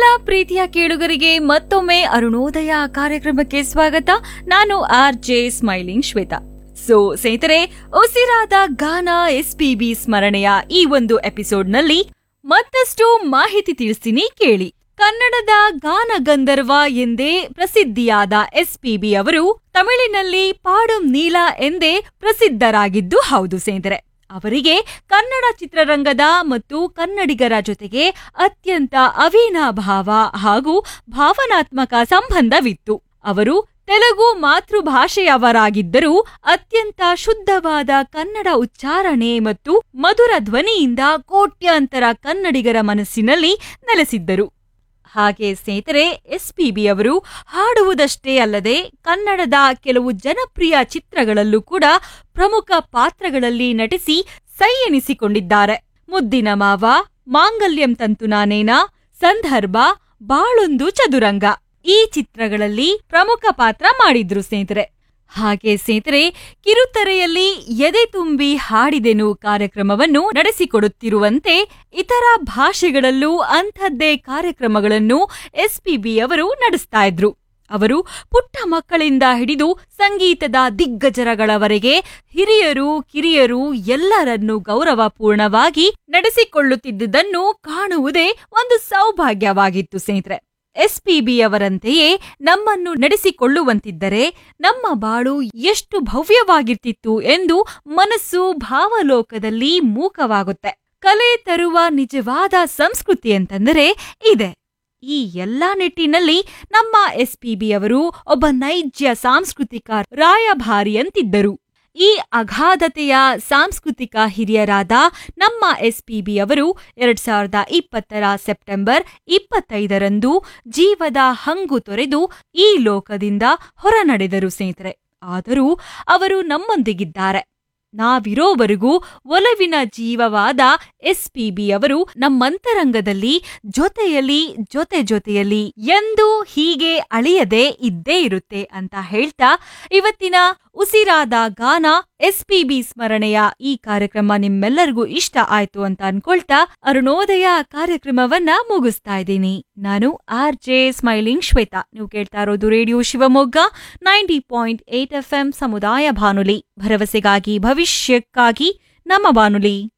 ಪ್ರೀತಿಯ ಕೇಳುಗರಿಗೆ ಮತ್ತೊಮ್ಮೆ ಅರುಣೋದಯ ಕಾರ್ಯಕ್ರಮಕ್ಕೆ ಸ್ವಾಗತ ನಾನು R J smiling Shweta so ಸ್ನೇಹಿತರೆ ಉಸಿರಾದ ಗಾನ ಎಸ್ ಪಿ ಬಿ ಸ್ಮರಣೆಯ ಈ ಒಂದು ಎಪಿಸೋಡ್ನಲ್ಲಿ ಮತ್ತಷ್ಟು ಮಾಹಿತಿ ತಿಳಿಸ್ತೀನಿ ಕೇಳಿ ಕನ್ನಡದ ಗಾನ ಗಂಧರ್ವ ಎಂದೇ ಪ್ರಸಿದ್ಧಿಯಾದ ಎಸ್ ಪಿ ಬಿ ಅವರು ತಮಿಳಿನಲ್ಲಿ ಪಾಡುಂ ನೀಲ ಎಂದೇ ಪ್ರಸಿದ್ಧರಾಗಿದ್ದು ಹೌದು ಸ್ನೇಹಿತರೆ ಅವರಿಗೆ ಕನ್ನಡ ಚಿತ್ರರಂಗದ ಮತ್ತು ಕನ್ನಡಿಗರ ಜೊತೆಗೆ ಅತ್ಯಂತ ಅವಿನಾಭಾವ ಹಾಗೂ ಭಾವನಾತ್ಮಕ ಸಂಬಂಧವಿತ್ತು ಅವರು ತೆಲುಗು ಮಾತೃಭಾಷೆಯವರಾಗಿದ್ದರೂ ಅತ್ಯಂತ ಶುದ್ಧವಾದ ಕನ್ನಡ ಉಚ್ಚಾರಣೆ ಮತ್ತು ಮಧುರ ಧ್ವನಿಯಿಂದ ಕೋಟ್ಯಾಂತರ ಕನ್ನಡಿಗರ ಮನಸ್ಸಿನಲ್ಲಿ ನೆಲೆಸಿದ್ದರು ಹಾಗೆ ಸ್ನೇಹಿತರೆ ಎಸ್ಪಿಬಿ ಅವರು ಹಾಡುವುದಷ್ಟೇ ಅಲ್ಲದೆ ಕನ್ನಡದ ಕೆಲವು ಜನಪ್ರಿಯ ಚಿತ್ರಗಳಲ್ಲೂ ಕೂಡ ಪ್ರಮುಖ ಪಾತ್ರಗಳಲ್ಲಿ ನಟಿಸಿ ಸೈ ಎನಿಸಿಕೊಂಡಿದ್ದಾರೆ ಮುದ್ದಿನ ಮಾವ ಮಾಂಗಲ್ಯಂ ತಂತು ನಾನೇನ ಸಂದರ್ಭ ಬಾಳೊಂದು ಚದುರಂಗ ಈ ಚಿತ್ರಗಳಲ್ಲಿ ಪ್ರಮುಖ ಪಾತ್ರ ಮಾಡಿದ್ರು ಸ್ನೇಹಿತರೆ ಹಾಗೆ ಸ್ನೇಹಿತರೆ ಕಿರುತೆರೆಯಲ್ಲಿ ಎದೆ ತುಂಬಿ ಹಾಡಿದೆನು ಕಾರ್ಯಕ್ರಮವನ್ನು ನಡೆಸಿಕೊಡುತ್ತಿರುವಂತೆ ಇತರ ಭಾಷೆಗಳಲ್ಲೂ ಅಂಥದ್ದೇ ಕಾರ್ಯಕ್ರಮಗಳನ್ನು ಎಸ್ಪಿಬಿ ಅವರು ನಡೆಸ್ತಾ ಇದ್ರು ಅವರು ಪುಟ್ಟ ಮಕ್ಕಳಿಂದ ಹಿಡಿದು ಸಂಗೀತದ ದಿಗ್ಗಜರಗಳವರೆಗೆ ಹಿರಿಯರು ಕಿರಿಯರು ಎಲ್ಲರನ್ನೂ ಗೌರವಪೂರ್ಣವಾಗಿ ನಡೆಸಿಕೊಳ್ಳುತ್ತಿದ್ದುದನ್ನು ಕಾಣುವುದೇ ಒಂದು ಸೌಭಾಗ್ಯವಾಗಿತ್ತು ಸ್ನೇಹಿತರೆ ಎಸ್ಪಿಬಿ ಅವರಂತೆಯೇ ನಮ್ಮನ್ನು ನಡೆಸಿಕೊಳ್ಳುವಂತಿದ್ದರೆ ನಮ್ಮ ಬಾಳು ಎಷ್ಟು ಭವ್ಯವಾಗಿರ್ತಿತ್ತು ಎಂದು ಮನಸ್ಸು ಭಾವಲೋಕದಲ್ಲಿ ಮೂಕವಾಗುತ್ತೆ ಕಲೆ ತರುವ ನಿಜವಾದ ಸಂಸ್ಕೃತಿ ಅಂತಂದರೆ ಇದೆ ಈ ಎಲ್ಲಾ ನಿಟ್ಟಿನಲ್ಲಿ ನಮ್ಮ ಎಸ್ಪಿಬಿ ಅವರು ಒಬ್ಬ ನೈಜ ಸಾಂಸ್ಕೃತಿಕ ರಾಯಭಾರಿಯಂತಿದ್ದರು ಈ ಅಗಾಧತೆಯ ಸಾಂಸ್ಕೃತಿಕ ಹಿರಿಯರಾದ ನಮ್ಮ ಎಸ್ಪಿಬಿ ಅವರು ಎರಡ್ ಸಾವಿರದ ಇಪ್ಪತ್ತರ ಸೆಪ್ಟೆಂಬರ್ ಇಪ್ಪತ್ತೈದರಂದು ಜೀವದ ಹಂಗು ತೊರೆದು ಈ ಲೋಕದಿಂದ ಹೊರನಡೆದರು ಸ್ನೇಹಿತರೆ ಆದರೂ ಅವರು ನಮ್ಮೊಂದಿಗಿದ್ದಾರೆ ನಾವಿರೋವರೆಗೂ ಒಲವಿನ ಜೀವವಾದ ಎಸ್ಪಿಬಿ ಅವರು ನಮ್ಮಂತರಂಗದಲ್ಲಿ ಜೊತೆಯಲ್ಲಿ ಜೊತೆ ಜೊತೆಯಲ್ಲಿ ಎಂದು ಹೀಗೆ ಅಳಿಯದೆ ಇದ್ದೇ ಇರುತ್ತೆ ಅಂತ ಹೇಳ್ತಾ ಇವತ್ತಿನ ಉಸಿರಾದ ಗಾನ ಎಸ್ಪಿಬಿ ಸ್ಮರಣೆಯ ಈ ಕಾರ್ಯಕ್ರಮ ನಿಮ್ಮೆಲ್ಲರಿಗೂ ಇಷ್ಟ ಆಯ್ತು ಅಂತ ಅನ್ಕೊಳ್ತಾ ಅರುಣೋದಯ ಕಾರ್ಯಕ್ರಮವನ್ನ ಮುಗಿಸ್ತಾ ಇದ್ದೀನಿ ನಾನು ಆರ್ ಜೆ ಸ್ಮೈಲಿಂಗ್ ಶ್ವೇತಾ ನೀವು ಕೇಳ್ತಾ ಇರೋದು radio Shivamogga ninety point eight F M ಸಮುದಾಯ ಬಾನುಲಿ ಭರವಸೆಗಾಗಿ ಭವಿಷ್ಯಕ್ಕಾಗಿ ನಮ್ಮ ಬಾನುಲಿ